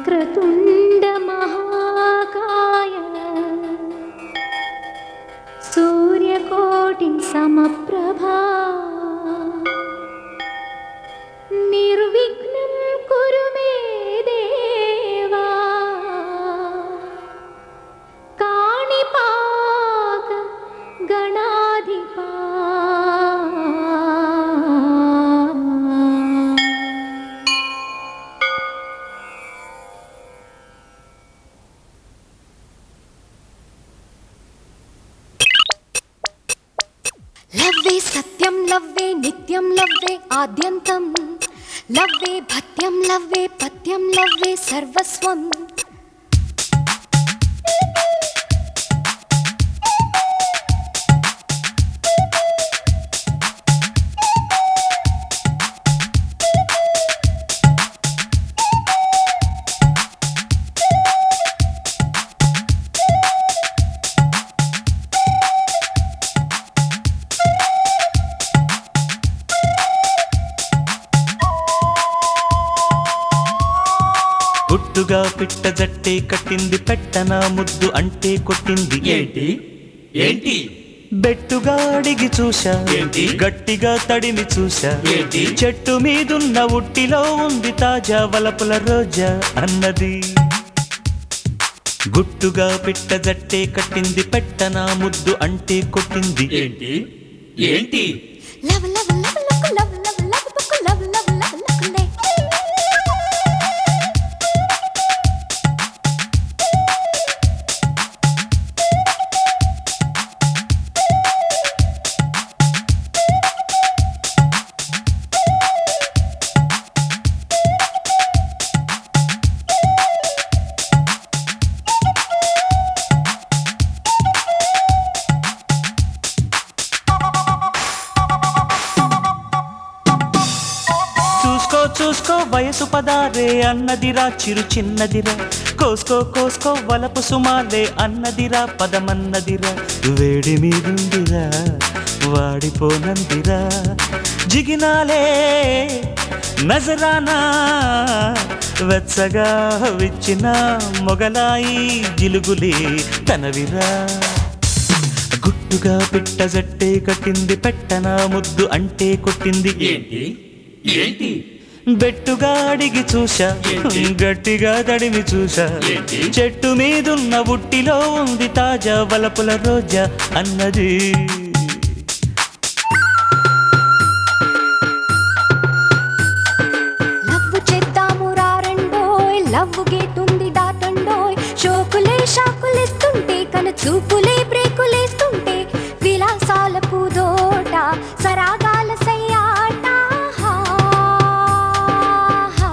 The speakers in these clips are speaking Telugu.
వక్రతుండ మహాకాయ సూర్యకోటి సమప్రభా నిర్విఘ్నం కురు మే దేవా కాణిపాక గణాధిపా లవ్వే సత్యం లవ్వే నిత్యం లవ్వే ఆద్యంతం లవ్వే భత్యం లవ్వే పత్యం లవ్వే సర్వస్వం గుట్టుగా పిట్ట జట్టే కట్టింది పెట్టన ముద్దు అంటే కొట్టింది ఏంటి ఏంటి బెట్టుగా అడిగి చూశా ఏంటి? గట్టిగా తడిమి చూశా ఏంటి? చెట్టు మీదున్న ఉట్టిలో ఉంది తాజా వలపుల రోజా అన్నది గుట్టుగా పిట్ట జట్టే కట్టింది పెట్టన ముద్దు అంటే కొట్టింది ఏంటి ఏంటి love love love love love love love book love love love love లే చూసుకో చూసుకో వయసు పదారే అన్నదిరా చిరు చిన్నదిరా కోసుకో కోసుకో వలపు సుమాలే అన్నదిరా పదమన్నదిరా వేడి మీదుందిరా వాడిపోనందిరా జిగినాలే నజరానా వెచ్చగా విచ్చిన మొగలాయి జిలుగులే తనవిరా గుట్టుగా పిట్ట జట్టే కట్టింది పెట్టన ముద్దు అంటే కొట్టింది ఏంటి ఏంటి బెట్టుగా అడిగి చూసా ఏంటి? గట్టిగా తడిమి చూసా ఏంటి? చెట్టు మీదున్న ఉట్టిలో ఉంది తాజా వలపుల రోజా అన్నది లవ్ చేద్దాము రారండోయ్ లవ్ గేటుంది దాటండోయ్ షోకులే షాకులేస్తుంటే కన చూపులే బ్రేకులేస్తుంటే విలాసాలకు దోట సరాగాల సయ్యాట హా, హా.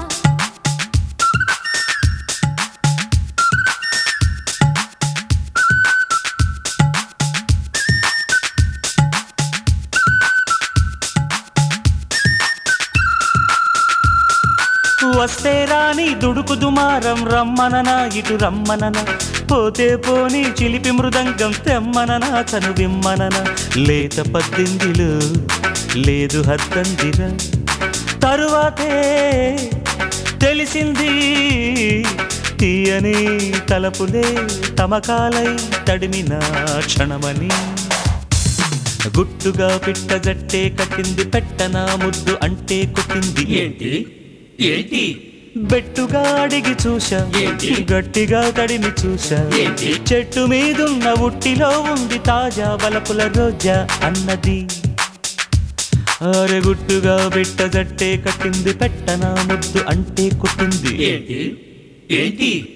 వస్తే రాని దుడుకు దుమారం రమ్మననా ఇటు రమ్మనన పోతే పోని చిలిపి మృదంగం తెమ్మననా తను విమ్మనన లేత పద్దిందిలు లేదు హద్దందిరా తరువాతే తెలిసింది తీయని తలపులే తమకాలై తడిమిన క్షణమని గుట్టుగా పిట్ట జట్టే కట్టింది పెట్టన ముద్దు అంటే కొట్టింది ఏంటి ఏంటి బెట్టుగా అడిగి చూసా ఏంటి? గట్టిగా తడిమి చూసా ఏంటి? చెట్టు మీదున్న ఉట్టిలో ఉంది తాజా వలపుల రోజా అన్నది అరెగుట్టుగా బిట్ట జట్టే కట్టింది పెట్టన ముద్దు అంటే కొట్టింది ఏంటి ఏంటి